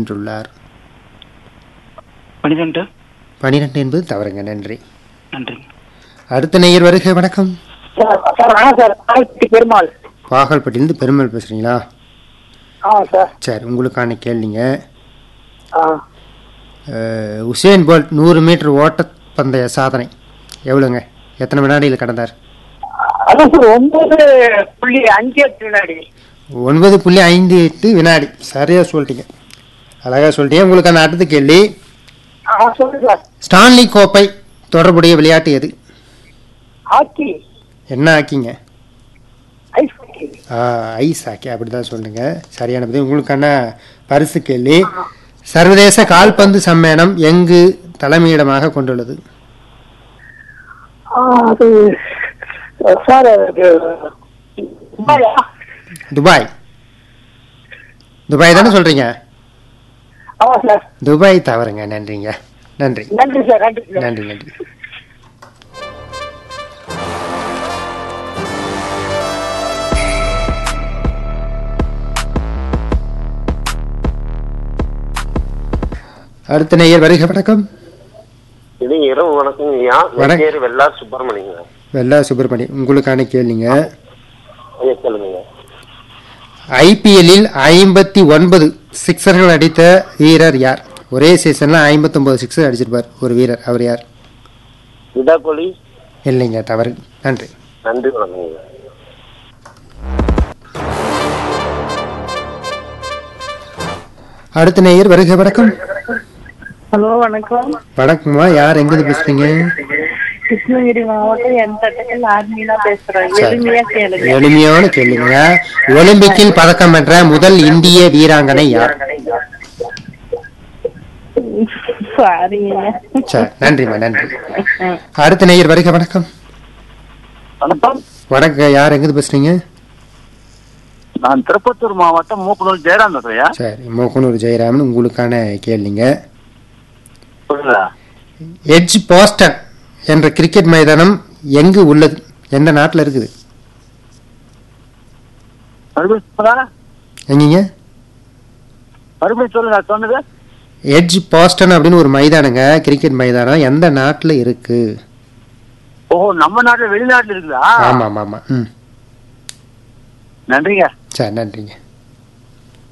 வென்றுள்ளார் பனிரெண்டு பனிரெண்டு என்பது தவறுங்க நன்றி நன்றி அடுத்த நேயர் வருகை வணக்கம் சார் சார் வணக்கம் சார் ஆயிரத்தி பெருமாள் பாகல்பட்டியிலிருந்து பெருமாள் பேசுறீங்களா ஆமாம் சார் சரி உங்களுக்கான கேள்விங்க ஆ அஹ், உசேன் போல்ட் நூறு மீட்டர் ஓட்டப்பந்தய சாதனை எவ்வளோங்க எத்தனை வினாடியில் கடந்தார் அதான் சார் ஒன்பது புள்ளி அஞ்சு எட்டு வினாடி ஒன்பது புள்ளி ஐந்து எட்டு வினாடி சரியாக சொல்லிட்டீங்க அழகாக சொல்லிட்டீங்க உங்களுக்கான அடுத்த கேள்வி ஆ சொல்லுங்க சார் ஸ்டான்லி கோப்பை தொடர்புடைய விளையாட்டு எது ஹாக்கி என்ன ஆக்கிங்க ஐஸ் ஹாக்கி ஆ, ஐஸ் ஹாக்கி அப்படி தான் சொல்லுங்க சரியான பதில் உங்களுக்கான பரிசு கேள்வி சர்வதேச கால்பந்து சம்மேளனம் எங்கு தலைமையிடமாக கொண்டுள்ளது ஆ, அது சார் அது துபாயா? துபாய் துபாய் தானே சொல்றீங்க ஆமா சார் துபாய் தவறுங்க நன்றிங்க நன்றி நன்றி சார் நன்றி சார் நன்றி நன்றி அடுத்த நேயர் வருக வணக்கம் இது இரவு வணக்கம் ஐயா வணக்கம். வெச்சேரி வெள்ளார் சுப்பிரமணியங்க வெள்ளா சுப்பிரமணி உங்களுக்கான கேள்விங்க ஐயா சொல்லுங்க ஐபிஎல்லில் ஐம்பத்தி ஒன்பது சிக்ஸர்கள் அடித்த வீரர் யார் ஒரே சீசன்ல ஐம்பத்தொன்பது சிக்ஸர் அடிச்சிருப்பார் ஒரு வீரர் அவர் யார் விராட் கோலி இல்லைங்க தவறு நன்றி நன்றி வணக்கம் ஐயா அடுத்த நேயர் வருக வணக்கம் ஹலோ வணக்கம் வணக்கம்மா யார் எங்கிருந்து பேசுறீங்க கிருஷ்ணகிரி மாவட்டம் என் தட்டத்தில் ஆர்மிலா பேசுறேன் சரி. எளிமையா கேளுங்க எளிமையான கேள்விங்க ஒலிம்பிக்கில் பதக்கம் வென்ற முதல் இந்திய வீராங்கனை யார் சாரிங்க சரி நன்றிம்மா நன்றி அடுத்த நேயர் வருக வணக்கம் வணக்கம் வணக்கம் யார் எங்கிருந்து பேசுறீங்க நான் திருப்பத்தூர் மாவட்டம் மூக்கனூர் ஜெயராம் பேசுறையா சரி மோகனூர் ஜெயராமன் உங்களுக்கான கேள்விங்க சொல்லுங்க எட்ஜ் போஸ்டன் என்ற கிரிக்கெட் மைதானம் எங்கு உள்ளது எந்த நாட்டில் இருக்குது மறுபடியும் சொல்லுங்க எங்கீங்க மறுபடியும் சொல்லுங்க நான் சொன்னது எட்ஜ் போஸ்டன் அப்படின்னு ஒரு மைதானங்க கிரிக்கெட் மைதானம் எந்த நாட்டில் இருக்கு ஓஹோ நம்ம நாட்டுல வெளிநாட்டுல இருக்குதா ஆமாம் ஆமாம் ஆமாம் ம் நன்றிங்க சரி நன்றிங்க